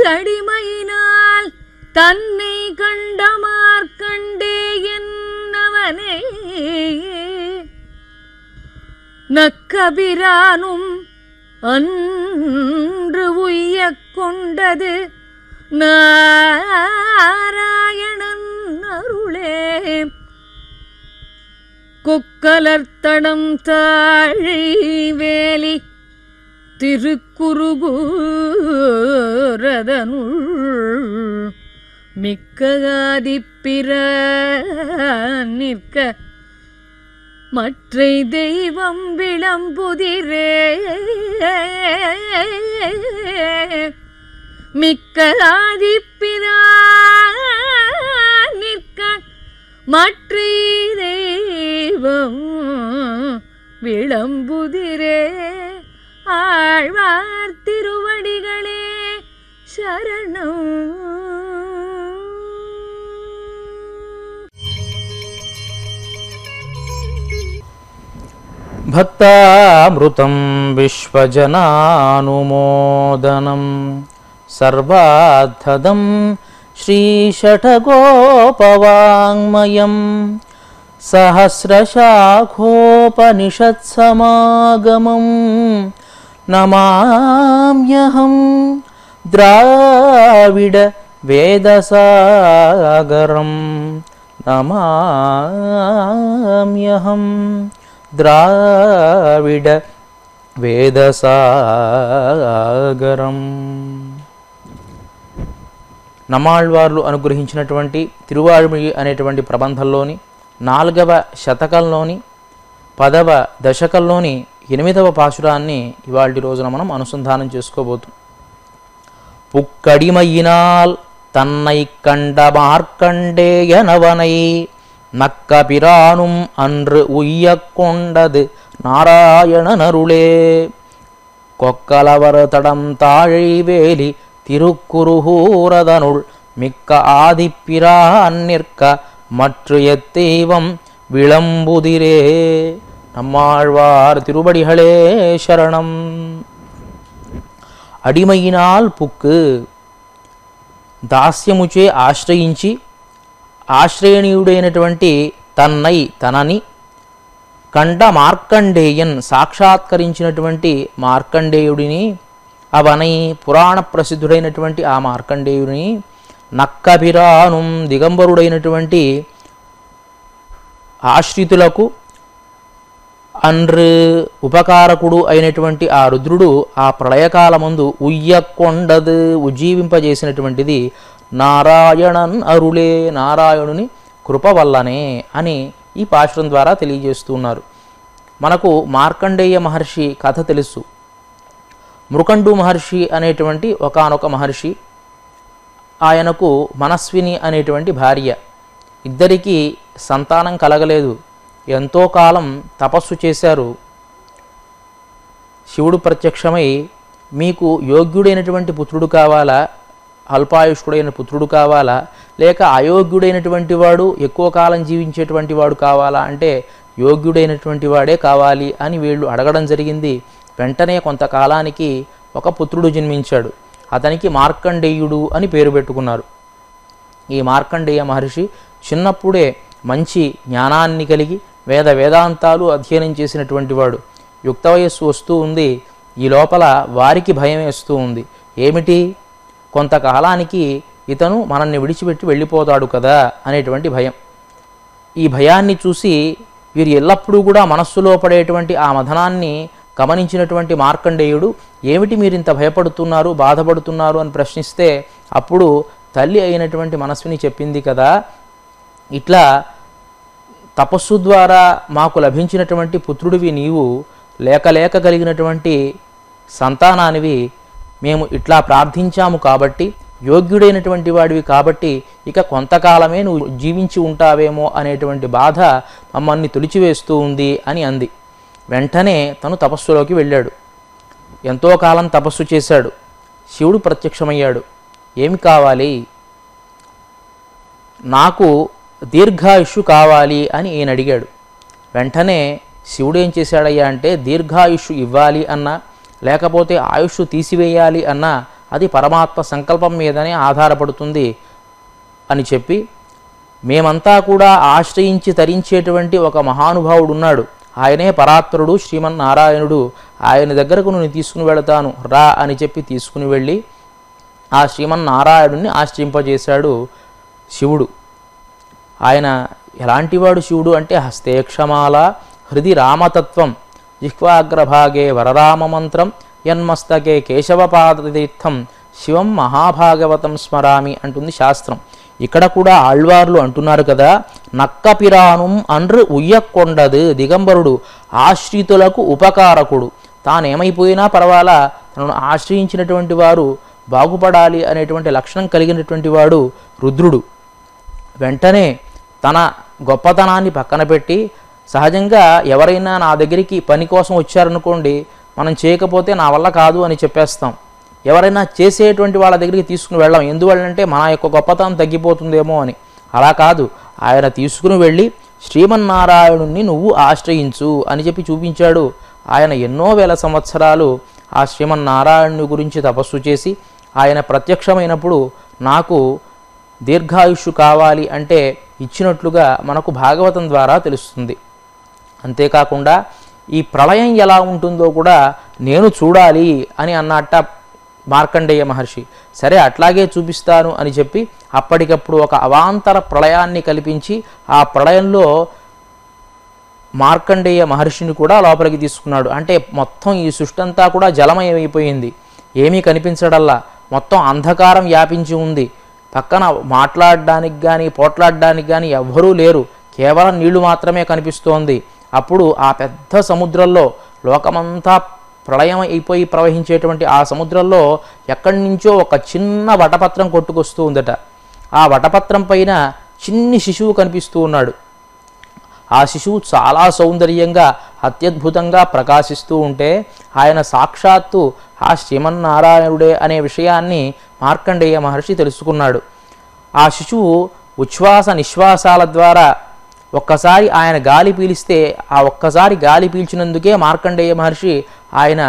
புக்கடிமையினால் தன்னை கண்ட மார்க்கண்டே என்னவனே நக்கபிரானும் அன்று உய்யக் கொண்டது நாராயணன் அருளே கொக்கலர்த்தடம் தாழி வேலி திருக்குறுகூரதனுள் மிக்க ஆதிப்பிர நிற்க மற்றை தெய்வம் விளம்புதிரே மிக்க ஆதிப்பிரா நிற்க மற்றை தெய்வம் விளம்புதிரே ஆழ்வார் திருவடிகளே சரணம் భక్తామృతం విశ్వజనానుమోదనం సర్వార్థదం శ్రీషఠగోపవాङ्మయం సహస్రశాఖోపనిషత్సమాగమం నమామ్యహం ద్రావిడ వేదసాగరం నమామ్యహం ద్రావిడ వేదసాగరం నమాళ్వార్లు అనుగ్రహించినటువంటి తిరువాళ్మిడి అనేటువంటి ప్రబంధంలోని నాలుగవ శతకంలోని పదవ దశకంలోని ఎనిమిదవ పాశురాన్ని ఇవాళ రోజున మనం అనుసంధానం చేసుకోబోతున్నాం புக்கடிமையினால் தன்னை கண்ட மார்க்கண்டேயனவனை நக்க பிரானும் அன்று உய்யக் கொண்டது நாராயணனருளே கொக்கலவர் தடம் தாழை வேலி திருக்குறுகூரதனுள் மிக்க ஆதிப்பிரான் நிற்க மற்ற எத்தெய்வம் விளம்புதிரே நம்மாழ்வார் திருவடிகளே சரணம் అడిమైయినాల్ పుక్కు దాస్యముచే ఆశ్రయించి ఆశ్రయణీయుడైనటువంటి తన్నై తనని కండ మార్కండేయన్ సాక్షాత్కరించినటువంటి మార్కండేయుడిని అవనై పురాణ ప్రసిద్ధుడైనటువంటి ఆ మార్కండేయుడిని నక్కభిరానుం దిగంబరుడైనటువంటి ఆశ్రితులకు అండ్రు ఉపకారకుడు అయినటువంటి ఆ రుద్రుడు ఆ ప్రళయకాలమందు ఉయ్యకొండదు ఉజ్జీవింపజేసినటువంటిది నారాయణన్ అరులే నారాయణుని కృప వల్లనే అని ఈ పాశ్రం ద్వారా తెలియజేస్తున్నారు మనకు మార్కండేయ మహర్షి కథ తెలుసు మృకండు మహర్షి అనేటువంటి ఒకానొక మహర్షి ఆయనకు మనస్విని అనేటువంటి భార్య ఇద్దరికీ సంతానం కలగలేదు ఎంతో కాలం తపస్సు చేశారు శివుడు ప్రత్యక్షమై మీకు యోగ్యుడైనటువంటి పుత్రుడు కావాలా అల్పాయుష్కుడైన పుత్రుడు కావాలా లేక అయోగ్యుడైనటువంటి వాడు ఎక్కువ కాలం జీవించేటువంటి వాడు కావాలా అంటే యోగ్యుడైనటువంటి వాడే కావాలి అని వీళ్ళు అడగడం జరిగింది వెంటనే కొంతకాలానికి ఒక పుత్రుడు జన్మించాడు అతనికి మార్కండేయుడు అని పేరు పెట్టుకున్నారు ఈ మార్కండేయ మహర్షి చిన్నప్పుడే మంచి జ్ఞానాన్ని కలిగి వేద వేదాంతాలు అధ్యయనం చేసినటువంటి వాడు యుక్త వయస్సు వస్తూ ఉంది ఈ లోపల వారికి భయం వేస్తూ ఉంది ఏమిటి కొంతకాలానికి ఇతను మనల్ని విడిచిపెట్టి వెళ్ళిపోతాడు కదా అనేటువంటి భయం ఈ భయాన్ని చూసి వీరు ఎల్లప్పుడూ కూడా మనస్సులో పడేటువంటి ఆ మథనాన్ని గమనించినటువంటి మార్కండేయుడు ఏమిటి మీరు ఇంత భయపడుతున్నారు బాధపడుతున్నారు అని ప్రశ్నిస్తే అప్పుడు తల్లి అయినటువంటి మనస్విని చెప్పింది కదా ఇట్లా తపస్సు ద్వారా మాకు లభించినటువంటి పుత్రుడివి నీవు లేక లేక కలిగినటువంటి సంతానానివి మేము ఇట్లా ప్రార్థించాము కాబట్టి యోగ్యుడైనటువంటి వాడివి కాబట్టి ఇక కొంతకాలమే నువ్వు జీవించి ఉంటావేమో అనేటువంటి బాధ మమ్మల్ని తొలిచివేస్తూ ఉంది అని అంది వెంటనే తను తపస్సులోకి వెళ్ళాడు ఎంతో కాలం తపస్సు చేశాడు శివుడు ప్రత్యక్షమయ్యాడు ఏమి కావాలి నాకు దీర్ఘాయుష్షు కావాలి అని ఈయన అడిగాడు వెంటనే శివుడు ఏం చేశాడయ్యా అంటే దీర్ఘాయుష్షు ఇవ్వాలి అన్నా లేకపోతే ఆయుష్ తీసివేయాలి అన్నా అది పరమాత్మ సంకల్పం మీదనే ఆధారపడుతుంది అని చెప్పి మేమంతా కూడా ఆశ్రయించి తరించేటువంటి ఒక మహానుభావుడు ఉన్నాడు ఆయనే పరాత్పరుడు శ్రీమన్నారాయణుడు ఆయన దగ్గరకు నేను తీసుకుని వెళతాను రా అని చెప్పి తీసుకుని వెళ్ళి ఆ శ్రీమన్నారాయణుని ఆశ్రయింపజేశాడు శివుడు ఆయన ఎలాంటివాడు శివుడు అంటే హస్తేక్షమాల హృది రామతత్వం జిహ్వాగ్రభాగే వరరామ మంత్రం యన్మస్తకే కేశవపాదతీర్థం శివం మహాభాగవతం స్మరామి అంటుంది శాస్త్రం ఇక్కడ కూడా ఆళ్వార్లు అంటున్నారు కదా నక్కపిరానుం అండ్రు ఉయ్యకొండదు దిగంబరుడు ఆశ్రితులకు ఉపకారకుడు తానేమైపోయినా పర్వాలా తనను ఆశ్రయించినటువంటి వారు బాగుపడాలి అనేటువంటి లక్షణం కలిగినటువంటి వాడు రుద్రుడు వెంటనే తన గొప్పతనాన్ని పక్కన పెట్టి సహజంగా ఎవరైనా నా దగ్గరికి పని కోసం వచ్చారనుకోండి మనం చేయకపోతే నా వల్ల కాదు అని చెప్పేస్తాం ఎవరైనా చేసేటువంటి వాళ్ళ దగ్గరికి తీసుకుని వెళ్ళాం ఎందువల్లంటే మన యొక్క గొప్పతనం తగ్గిపోతుందేమో అని అలా కాదు ఆయన తీసుకుని వెళ్ళి శ్రీమన్నారాయణుణ్ణి నువ్వు ఆశ్రయించు అని చెప్పి చూపించాడు ఆయన ఎన్నో వేల సంవత్సరాలు ఆ శ్రీమన్నారాయణుని గురించి తపస్సు చేసి ఆయన ప్రత్యక్షమైనప్పుడు నాకు దీర్ఘాయుష్షు కావాలి అంటే ఇచ్చినట్లుగా మనకు భాగవతం ద్వారా తెలుస్తుంది అంతేకాకుండా ఈ ప్రళయం ఎలా ఉంటుందో కూడా నేను చూడాలి అని అన్నట్ట మార్కండేయ మహర్షి సరే అట్లాగే చూపిస్తాను అని చెప్పి అప్పటికప్పుడు ఒక అవాంతర ప్రళయాన్ని కల్పించి ఆ ప్రళయంలో మార్కండేయ మహర్షిని కూడా లోపలికి తీసుకున్నాడు అంటే మొత్తం ఈ సృష్టి అంతా కూడా జలమయమైపోయింది ఏమీ కనిపించడల్లా మొత్తం అంధకారం వ్యాపించి ఉంది పక్కన మాట్లాడడానికి కానీ పోట్లాడడానికి కానీ ఎవ్వరూ లేరు కేవలం నీళ్లు మాత్రమే కనిపిస్తోంది అప్పుడు ఆ పెద్ద సముద్రంలో లోకమంతా ప్రళయం అయిపోయి ప్రవహించేటువంటి ఆ సముద్రంలో ఎక్కడి నుంచో ఒక చిన్న వటపత్రం కొట్టుకొస్తూ ఉందట ఆ వటపత్రం పైన చిన్ని శిశువు కనిపిస్తూ ఉన్నాడు ఆ శిశువు చాలా సౌందర్యంగా అత్యద్భుతంగా ప్రకాశిస్తూ ఉంటే ఆయన సాక్షాత్తు ఆ శ్రీమన్నారాయణుడే అనే విషయాన్ని మార్కండేయ మహర్షి తెలుసుకున్నాడు ఆ శిశువు ఉచ్ఛ్వాస నిశ్వాసాల ద్వారా ఒక్కసారి ఆయన గాలి పీలిస్తే ఆ ఒక్కసారి గాలి పీల్చినందుకే మార్కండేయ మహర్షి ఆయన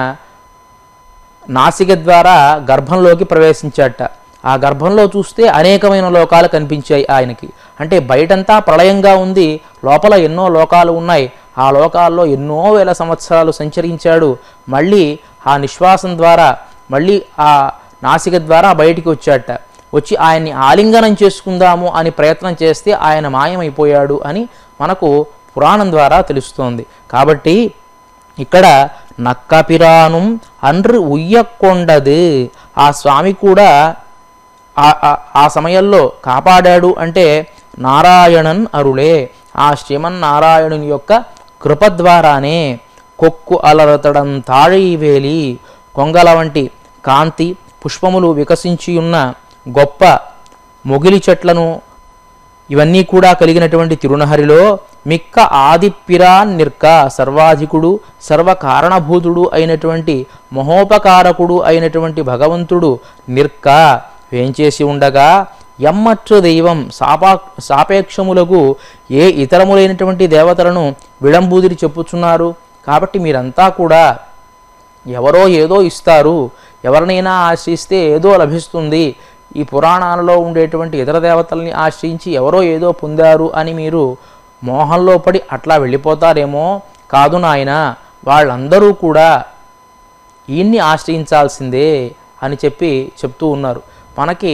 నాసిక ద్వారా గర్భంలోకి ప్రవేశించాట ఆ గర్భంలో చూస్తే అనేకమైన లోకాలు కనిపించాయి ఆయనకి అంటే బయటంతా ప్రళయంగా ఉంది లోపల ఎన్నో లోకాలు ఉన్నాయి ఆ లోకాల్లో ఎన్నో వేల సంవత్సరాలు సంచరించాడు మళ్ళీ ఆ నిశ్వాసం ద్వారా మళ్ళీ ఆ నాసిక ద్వారా బయటికి వచ్చాట వచ్చి ఆయన్ని ఆలింగనం చేసుకుందాము అని ప్రయత్నం చేస్తే ఆయన మాయమైపోయాడు అని మనకు పురాణం ద్వారా తెలుస్తోంది కాబట్టి ఇక్కడ నక్కపిరానం అండ్రు ఉయ్యకొండదు ఆ స్వామి కూడా ఆ- ఆ- ఆ సమయంలో కాపాడాడు అంటే నారాయణన్ అరుళే ఆ శ్రీమన్నారాయణుని యొక్క కృప ద్వారానే కొక్కు అలరతడం తాళైవేలి కొంగల వంటి కాంతి పుష్పములు వికసించి ఉన్న గొప్ప మొగిలి చెట్లను ఇవన్నీ కూడా కలిగినటువంటి తిరునహరిలో మిక్క ఆదిప్పిరా నిర్క సర్వాధికుడు సర్వకారణభూతుడు అయినటువంటి మహోపకారకుడు అయినటువంటి భగవంతుడు నిర్క వేంచేసి ఉండగా ఎమ్మట్టు దైవం సాపా సాపేక్షములకు ఏ ఇతరములైనటువంటి దేవతలను విడంబూదిరి చెప్పుచున్నారు కాబట్టి మీరంతా కూడా ఎవరో ఏదో ఇస్తారు ఎవరినైనా ఆశ్రయిస్తే ఏదో లభిస్తుంది ఈ పురాణాలలో ఉండేటువంటి ఇతర దేవతల్ని ఆశ్రయించి ఎవరో ఏదో పొందారు అని మీరు మోహంలో పడి అట్లా వెళ్ళిపోతారేమో కాదు నాయన వాళ్ళందరూ కూడా ఈయన్ని ఆశ్రయించాల్సిందే అని చెప్పి చెప్తూ ఉన్నారు మనకి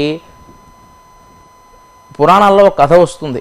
పురాణాల్లో ఒక కథ వస్తుంది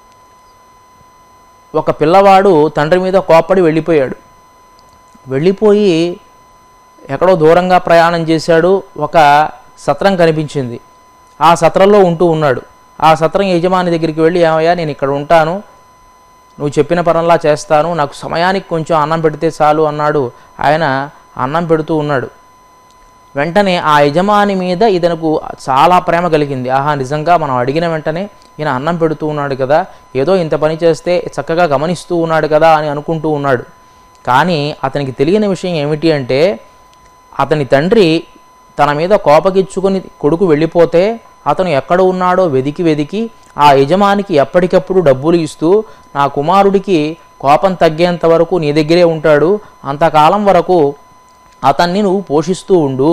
ఒక పిల్లవాడు తండ్రి మీద కోప్పడి వెళ్ళిపోయాడు వెళ్ళిపోయి ఎక్కడో దూరంగా ప్రయాణం చేశాడు ఒక సత్రం కనిపించింది ఆ సత్రంలో ఉంటూ ఉన్నాడు ఆ సత్రం యజమాని దగ్గరికి వెళ్ళి ఏమయ్యా నేను ఇక్కడ ఉంటాను నువ్వు చెప్పిన పనంలా చేస్తాను నాకు సమయానికి కొంచెం అన్నం పెడితే చాలు అన్నాడు ఆయన అన్నం పెడుతూ ఉన్నాడు వెంటనే ఆ యజమాని మీద ఇతనుకు చాలా ప్రేమ కలిగింది ఆహా నిజంగా మనం అడిగిన వెంటనే ఈయన అన్నం పెడుతూ ఉన్నాడు కదా ఏదో ఇంత పని చేస్తే చక్కగా గమనిస్తూ ఉన్నాడు కదా అని అనుకుంటూ ఉన్నాడు కానీ అతనికి తెలియని విషయం ఏమిటి అంటే అతని తండ్రి తన మీద కోపగిచ్చుకొని కొడుకు వెళ్ళిపోతే అతను ఎక్కడ ఉన్నాడో వెదికి వెదికి ఆ యజమానికి ఎప్పటికప్పుడు డబ్బులు ఇస్తూ నా కుమారుడికి కోపం తగ్గేంత వరకు నీ దగ్గరే ఉంటాడు అంతకాలం వరకు అతన్ని నువ్వు పోషిస్తూ ఉండు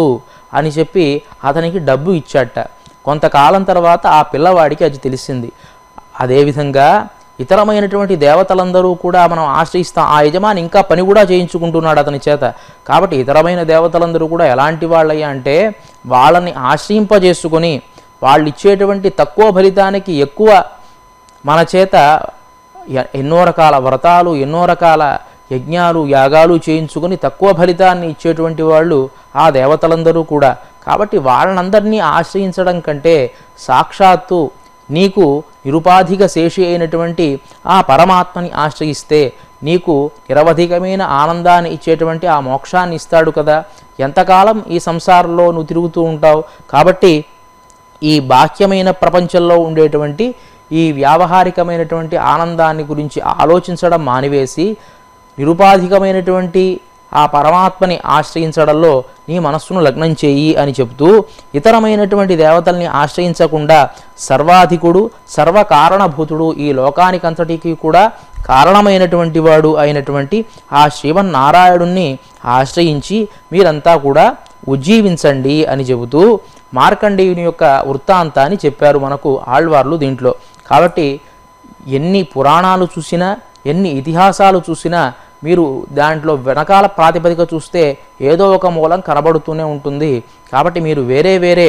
అని చెప్పి అతనికి డబ్బు ఇచ్చాట కొంతకాలం తర్వాత ఆ పిల్లవాడికి అది తెలిసింది అదేవిధంగా ఇతరమైనటువంటి దేవతలందరూ కూడా మనం ఆశ్రయిస్తాం ఆ యజమాని ఇంకా పని కూడా చేయించుకుంటున్నాడు అతని చేత కాబట్టి ఇతరమైన దేవతలందరూ కూడా ఎలాంటి వాళ్ళయ్యా అంటే వాళ్ళని ఆశ్రయింపజేసుకొని వాళ్ళు ఇచ్చేటువంటి తక్కువ ఫలితానికి ఎక్కువ మన చేత ఎ- ఎన్నో రకాల వ్రతాలు ఎన్నో రకాల యజ్ఞాలు యాగాలు చేయించుకొని తక్కువ ఫలితాన్ని ఇచ్చేటువంటి వాళ్ళు ఆ దేవతలందరూ కూడా కాబట్టి వాళ్ళనందరినీ ఆశ్రయించడం కంటే సాక్షాత్తు నీకు నిరుపాధిక శేషి అయినటువంటి ఆ పరమాత్మని ఆశ్రయిస్తే నీకు నిరవధికమైన ఆనందాన్ని ఇచ్చేటువంటి ఆ మోక్షాన్ని ఇస్తాడు కదా ఎంతకాలం ఈ సంసారంలో నువ్వు తిరుగుతూ ఉంటావు కాబట్టి ఈ బాహ్యమైన ప్రపంచంలో ఉండేటువంటి ఈ వ్యావహారికమైనటువంటి ఆనందాన్ని గురించి ఆలోచించడం మానివేసి నిరుపాధికమైనటువంటి ఆ పరమాత్మని ఆశ్రయించడంలో నీ మనస్సును లగ్నం చేయి అని చెబుతూ ఇతరమైనటువంటి దేవతల్ని ఆశ్రయించకుండా సర్వాధికుడు సర్వకారణభూతుడు ఈ లోకానికంతటికీ కూడా కారణమైనటువంటి వాడు అయినటువంటి ఆ శ్రీమన్నారాయణుణ్ణి ఆశ్రయించి మీరంతా కూడా ఉజ్జీవించండి అని చెబుతూ మార్కండేయుని యొక్క వృత్తాంతాన్ని చెప్పారు మనకు ఆళ్వార్లు దీంట్లో కాబట్టి ఎన్ని పురాణాలు చూసినా ఎన్ని ఇతిహాసాలు చూసినా మీరు దాంట్లో వెనకాల ప్రాతిపదిక చూస్తే ఏదో ఒక మూలం కనబడుతూనే ఉంటుంది కాబట్టి మీరు వేరే వేరే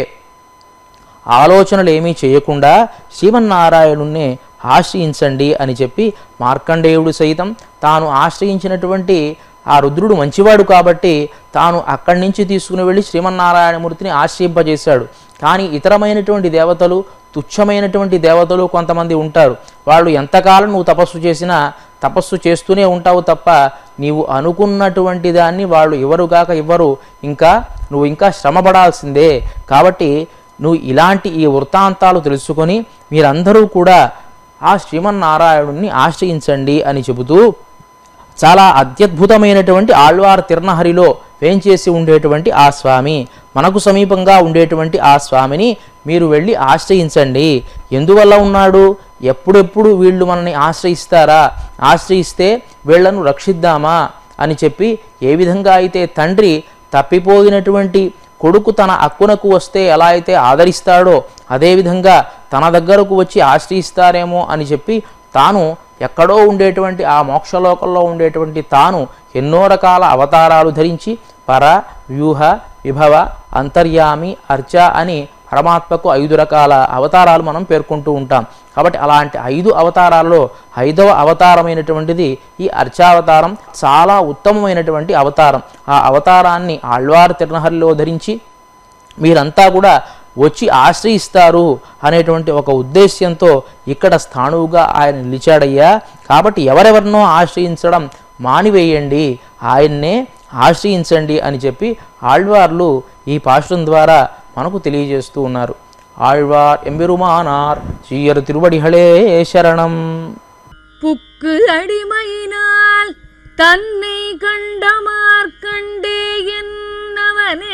ఆలోచనలు ఏమీ చేయకుండా శ్రీమన్నారాయణుణ్ణి ఆశ్రయించండి అని చెప్పి మార్కండేయుడు సైతం తాను ఆశ్రయించినటువంటి ఆ రుద్రుడు మంచివాడు కాబట్టి తాను అక్కడి నుంచి తీసుకుని వెళ్ళి శ్రీమన్నారాయణమూర్తిని ఆశ్రయింపజేశాడు కానీ ఇతరమైనటువంటి దేవతలు తుచ్చమైనటువంటి దేవతలు కొంతమంది ఉంటారు వాళ్ళు ఎంతకాలం నువ్వు తపస్సు చేసినా తపస్సు చేస్తూనే ఉంటావు తప్ప నీవు అనుకున్నటువంటి దాన్ని వాళ్ళు ఇవ్వరుగాక ఇవ్వరు ఇంకా నువ్వు ఇంకా శ్రమపడాల్సిందే కాబట్టి నువ్వు ఇలాంటి ఈ వృత్తాంతాలు తెలుసుకొని మీరందరూ కూడా ఆ శ్రీమన్నారాయణుణ్ణి ఆశ్రయించండి అని చెబుతూ చాలా అత్యద్భుతమైనటువంటి ఆళ్వార్ తిరునహరిలో వేంచేసి ఉండేటువంటి ఆ స్వామి మనకు సమీపంగా ఉండేటువంటి ఆ స్వామిని మీరు వెళ్ళి ఆశ్రయించండి ఎందువల్ల ఉన్నాడు ఎప్పుడెప్పుడు వీళ్ళు మనల్ని ఆశ్రయిస్తారా ఆశ్రయిస్తే వీళ్లను రక్షిద్దామా అని చెప్పి ఏ విధంగా అయితే తండ్రి తప్పిపోయినటువంటి కొడుకు తన అక్కునకు వస్తే ఎలా అయితే ఆదరిస్తాడో అదేవిధంగా తన దగ్గరకు వచ్చి ఆశ్రయిస్తారేమో అని చెప్పి తాను ఎక్కడో ఉండేటువంటి ఆ మోక్షలోకంలో ఉండేటువంటి తాను ఎన్నో రకాల అవతారాలు ధరించి పర వ్యూహ విభవ అంతర్యామి అర్చ అని పరమాత్మకు ఐదు రకాల అవతారాలు మనం పేర్కొంటూ ఉంటాం కాబట్టి అలాంటి ఐదు అవతారాల్లో ఐదవ అవతారమైనటువంటిది ఈ అర్చావతారం చాలా ఉత్తమమైనటువంటి అవతారం ఆ అవతారాన్ని ఆళ్వార్ తిరునహరిలో ధరించి మీరంతా కూడా వచ్చి ఆశ్రయిస్తారు అనేటువంటి ఒక ఉద్దేశ్యంతో ఇక్కడ స్థాణువుగా ఆయన నిలిచాడయ్యా కాబట్టి ఎవరెవరినో ఆశ్రయించడం మానివేయండి ఆయన్నే ఆశ్రయించండి అని చెప్పి ఆళ్వార్లు ఈ పాశురం ద్వారా మనకు తెలియజేస్తూ ఉన్నారు ఆళ్వార్ ఎంబెరుమానార్ చీయరు తిరువడిహళే శరణం புக்கு அடிமையினால் தன்னை கண்ட மார்க்கண்டே என்னவனே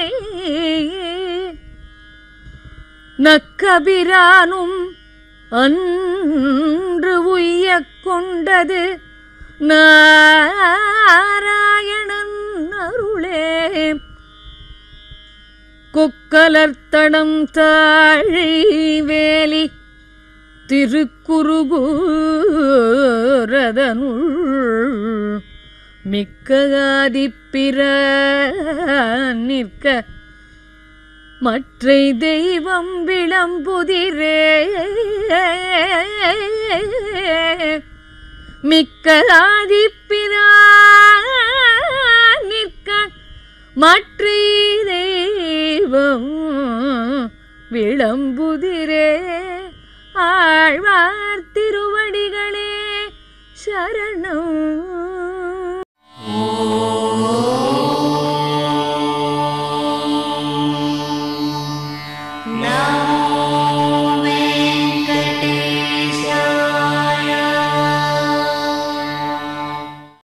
நக்கபிரானும் அன்று உய்யக் கொண்டது நாராயணன் அருளே கொக்கலர்த்தடம் தாழி வேலி திருக்குறுகூரதனுள் மிக்க ஆதிப்பிர நிற்க மற்றை தெய்வம் விளம்புதிரே மிக்க ஆதிப்பிரா நிற்க மற்றை தெய்வம் விளம்புதிரே ஆழ்வார் திருவடிகளே சரணம்